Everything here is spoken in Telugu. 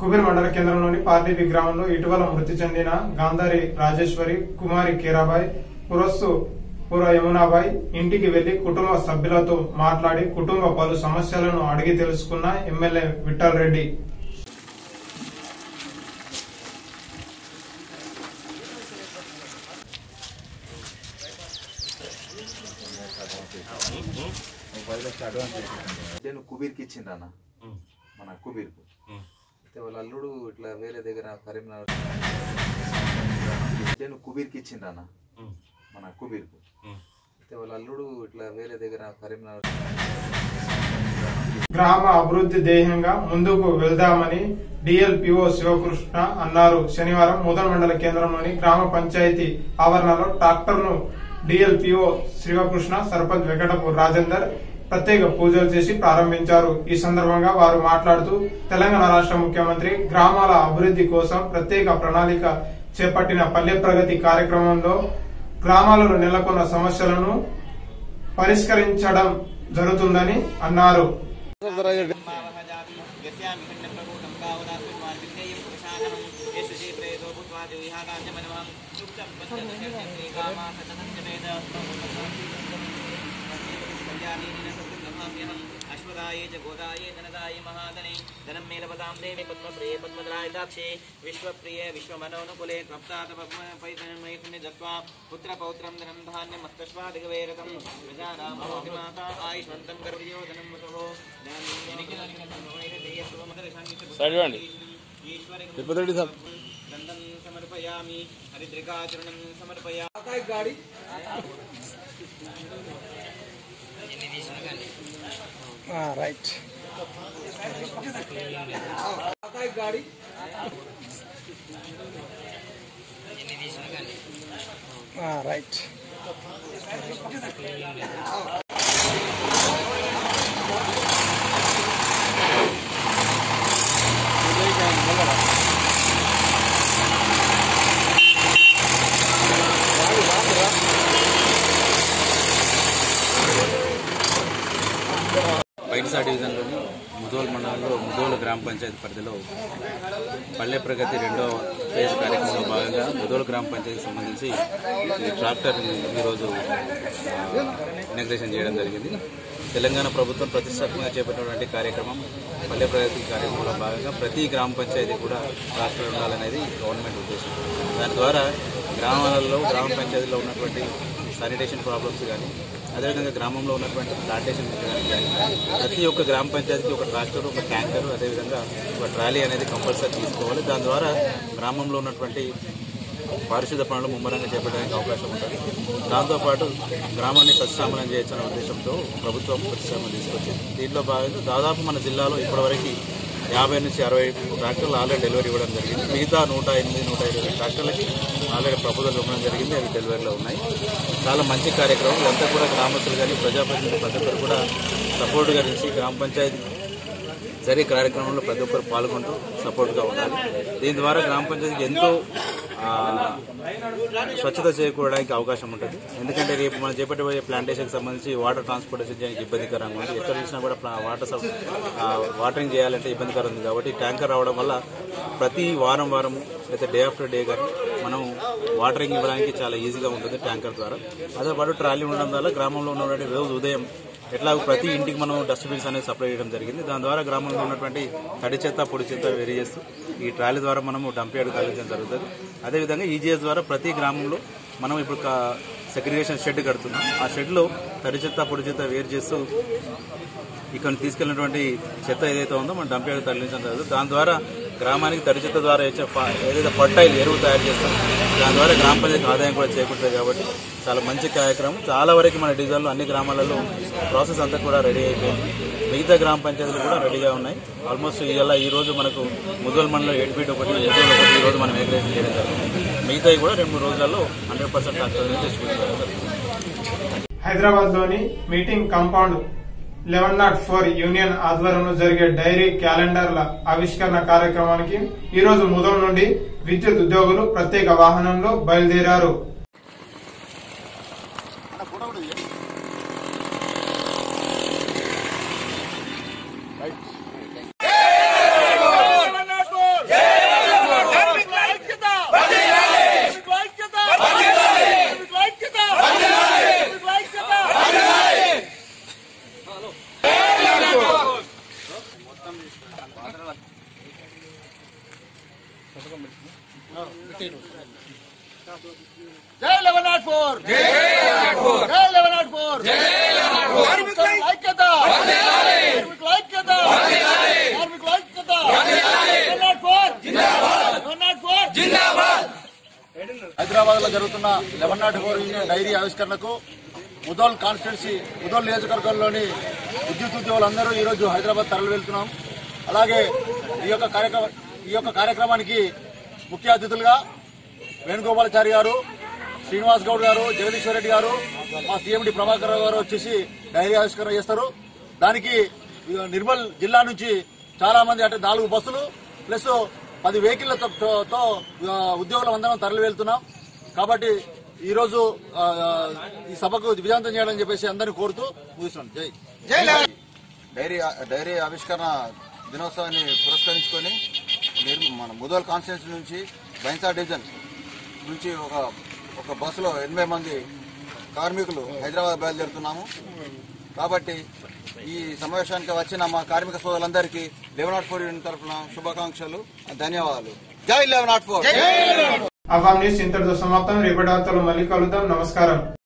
కుబీర్ మండల కేంద్రంలోని పార్టీపి గ్రామంలో ఇటీవల మృతి చెందిన గాంధారి రాజేశ్వరి కుమారి కీరాబాయ్ పురస్సు పుర యమునాబాయ్ ఇంటికి వెళ్లి కుటుంబ సభ్యులతో మాట్లాడి కుటుంబ పలు సమస్యలను అడిగి తెలుసుకున్న ఎమ్మెల్యే విఠల్ రెడ్డి నేను కుబీర్కి ఇచ్చిండ్రు అన్న మన కుబీర్కు అయితే వాళ్ళ అల్లుడు ఇట్లా వేరే దగ్గర కరీంనగర్ నేను కుబీర్కి ఇచ్చిండ్రు అన్న మన కుబీర్కు అయితే వాళ్ళ అల్లుడు ఇట్లా వేరే దగ్గర కరీంనగర్ గ్రామ అభివృద్ధి ధ్యేయంగా ముందుకు వెళ్దామని డిఎల్పిఓ శివకృష్ణ అన్నారు శనివారం ముదల్ మండల కేంద్రంలోని గ్రామ పంచాయతీ ఆవరణలో ట్రాక్టర్ ను డిఎల్పిఓ శివకృష్ణ సర్పంచ్ వెంకటపు రాజేందర్ ప్రత్యేక పూజలు చేసి ప్రారంభించారు ఈ సందర్భంగా వారు మాట్లాడుతూ తెలంగాణ రాష్ట్ర ముఖ్యమంత్రి గ్రామాల అభివృద్ధి కోసం ప్రత్యేక ప్రణాళిక చేపట్టిన పల్లె ప్రగతి కార్యక్రమంలో గ్రామాలలో నెలకొన్న సమస్యలను పరిష్కరించడం జరుగుతుందని అన్నారు అశ్వదాయే చ గోదాయే ధనదాయే మహాధనే ధనం మే లభతాం దేవి పద్మశ్రీ పద్మదరాయతాక్షే విశ్వప్రియ విశ్వమనోనుకులే క్లప్తాత పైతన్మయ పుణ్య దత్వా పుత్ర పౌత్రం ధనం ధాన్యం మస్తశ్వాదిగవేరకం ప్రజానామోతి మాత ఆయుష్మంతం గర్భయోధనం వసో తిరుపతి సార్ దండం సమర్పయామి హరిద్రికాచరణం సమర్పయా రైట్ రైట్ బైటిసా డివిజన్లోని ముదోల్ మండలంలో ముదోల్ గ్రామ పంచాయతీ పరిధిలో పల్లె ప్రగతి రెండో ఫేజ్ కార్యక్రమంలో భాగంగా ముదోల్ గ్రామ పంచాయతీకి సంబంధించి ఈ ట్రాక్టర్ ఈరోజు ఇనాగ్రేషన్ చేయడం జరిగింది తెలంగాణ ప్రభుత్వం ప్రతిష్టాత్మకంగా చేపట్టినటువంటి కార్యక్రమం పల్లె ప్రగతి కార్యక్రమంలో భాగంగా ప్రతి గ్రామ పంచాయతీ కూడా ట్రాక్టర్ ఉండాలనేది గవర్నమెంట్ ఉద్దేశం దాని ద్వారా గ్రామాలలో గ్రామ పంచాయతీలో ఉన్నటువంటి శానిటేషన్ ప్రాబ్లమ్స్ కానీ అదేవిధంగా గ్రామంలో ఉన్నటువంటి ప్లాంటేషన్ కానీ ప్రతి ఒక్క గ్రామ పంచాయతీకి ఒక ట్రాక్టర్ ఒక ట్యాంకర్ అదేవిధంగా ఒక ట్రాలీ అనేది కంపల్సరీ తీసుకోవాలి దాని ద్వారా గ్రామంలో ఉన్నటువంటి పారిశుద్ధ పనులు ముమ్మరంగా చేపట్టడానికి అవకాశం ఉంటుంది దాంతోపాటు గ్రామాన్ని సస్యామలం చేయొచ్చనే ఉద్దేశంతో ప్రభుత్వం ప్రతిష్టాపన తీసుకొచ్చింది దీంట్లో భాగంగా దాదాపు మన జిల్లాలో ఇప్పటివరకు యాభై నుంచి అరవై ట్రాక్టర్లు ఆల్రెడీ డెలివరీ ఇవ్వడం జరిగింది మిగతా నూట ఎనిమిది నూట ఇరవై ట్రాక్టర్లకి ఆల్రెడీ ప్రపోజల్ ఇవ్వడం జరిగింది అవి డెలివరీలో ఉన్నాయి చాలా మంచి కార్యక్రమం ఇదంతా కూడా గ్రామస్తులు కానీ ప్రజాప్రతినిధులు ప్రతి ఒక్కరు కూడా సపోర్ట్గా నిలిచి గ్రామ పంచాయతీ సరే కార్యక్రమంలో ప్రతి ఒక్కరు పాల్గొంటూ సపోర్ట్గా ఉండాలి దీని ద్వారా గ్రామ పంచాయతీకి ఎంతో ఆ, స్వచ్ఛత చేకూరడానికి అవకాశం ఉంటుంది ఎందుకంటే రేపు మనం చేపట్టబోయే ప్లాంటేషన్కి సంబంధించి వాటర్ ట్రాన్స్పోర్టేషన్ చేయడానికి ఇబ్బందికరంగా ఉంది ఎక్కడ చూసినా కూడా ప్లా- వాటర్ సప్- ఆ, వాటరింగ్ చేయాలంటే ఇబ్బందికరం ఉంది కాబట్టి ట్యాంకర్ రావడం వల్ల ప్రతి వారం వారం అయితే డే ఆఫ్టర్ డే కానీ మనం వాటరింగ్ ఇవ్వడానికి చాలా ఈజీగా ఉంటుంది ట్యాంకర్ ద్వారా అదే పాటు ట్రాలీ ఉండడం వల్ల గ్రామంలో ఉన్నటువంటి రోజు ఉదయం ఎట్లా ప్రతి ఇంటికి మనం డస్ట్బిన్స్ అనేది సప్లై చేయడం జరిగింది దాని ద్వారా గ్రామంలో ఉన్నటువంటి తడి చెత్త పొడి చెత్త వేరు చేస్తూ ఈ ట్రాలీ ద్వారా మనము డంప్యార్డ్ తరలించడం జరుగుతుంది అదేవిధంగా ఈజీఎస్ ద్వారా ప్రతి గ్రామంలో మనం ఇప్పుడు సెగ్రిగేషన్ షెడ్ కడుతున్నాం ఆ షెడ్లో తడి చెత్త పొడి చెత్త వేరు చేస్తూ ఇక్కడ తీసుకెళ్ళినటువంటి చెత్త ఏదైతే ఉందో మనం డంప్యార్డ్ తరలించడం జరుగుతుంది దాని ద్వారా గ్రామానికి తడి చెత్త ద్వారా వచ్చే ఫ- ఏదైతే పట్టాయిలు ఎరువు తయారు చేస్తాం దాని ద్వారా గ్రామ పంచాయతీ ఆదాయం కూడా చేకూరుతుంది కాబట్టి చాలా మంచి కార్యక్రమం చాలా వరకు మన డివిజన్లో అన్ని గ్రామాలలో ప్రాసెస్ అంతా కూడా రెడీ అయిపోయింది మిగతా గ్రామ పంచాయతీలు కూడా రెడీగా ఉన్నాయి ఆల్మోస్ట్ ఇలా ఈ రోజు మనకు ముదోల్ మండలం ఎయిట్ ఫీట్ ఒకటి ముదోల్ ఒకటి ఈ రోజు మనం ఏగ్రేషన్ చేయడం జరిగింది మిగతావి కూడా రెండు మూడు రోజులలో హండ్రెడ్ పర్సెంట్ తెచ్చుకుంటారు హైదరాబాద్ లోని meeting compound eleven naught four union ఆధ్వర్యంలో జరిగే డైరీ క్యాలెండర్ల ఆవిష్కరణ కార్యక్రమానికి ఈ రోజు ముదం నుండి విద్యుత్ ఉద్యోగులు ప్రత్యేక వాహనంలో బయలుదేరారు జై లెవెన్ నాట్ ఫోర్ జై లెవెన్ నాట్ ఫోర్ కార్మికుల ఐక్యత కార్మికుల ఐక్యత కార్మికుల ఐక్యత eleven naught four eleven naught four Hyderabad లో జరుగుతున్న eleven naught four union diary ఆవిష్కరణకు ముదోల్ కాన్స్టిట్యున్సీ ముదోల్ నియోజకవర్గంలోని విద్యుత్ ఉద్యోగులందరూ ఈ రోజు హైదరాబాద్ తరలి వెళ్తున్నాం అలాగే ఈ యొక్క కార్యక్రమం ఈ యొక్క కార్యక్రమానికి ముఖ్య అతిథులుగా వేణుగోపాలాచారి గారు శ్రీనివాస్ గౌడ్ గారు జగదీశ్వర్ రెడ్డి గారు మా సీఎండి ప్రభాకర్ రావు గారు వచ్చేసి డైరీ ఆవిష్కరణ చేస్తారు దానికి ఇక నిర్మల్ జిల్లా నుంచి చాలా మంది అంటే నాలుగు బస్సులు ప్లస్ పది వెహికల్లతో తో- తో ఆ, ఉద్యోగులం అందరం తరలి వెళ్తున్నాం కాబట్టి ఈ రోజు ఆ, ఈ సభకు విజయవంతం చేయాలని చెప్పేసి అందరినీ కోరుతూ ముగిస్తున్నాం జై డైరీ డైరీ ఆవిష్కరణ దినోత్సవాన్ని పురస్కరించుకొని నిర్- మన ముదోల్ కాన్స్టిట్యూన్సీ నుంచి బైన్సా డివిజన్ నుంచి ఒక ఒక బస్సులో ఎనభై మంది కార్మికులు హైదరాబాద్ బయలుదేరుతున్నాము కాబట్టి ఈ సమావేశానికి వచ్చిన మా కార్మిక సోదరులందరికీ లెవెన్ నాట్ ఫోర్ యూనియన్ తరఫున శుభాకాంక్షలు ధన్యవాదాలు జై eleven naught four Awam news ఇంతటితో సమాప్తం రేపటి వార్తలు మళ్ళీ కలుద్దాం నమస్కారం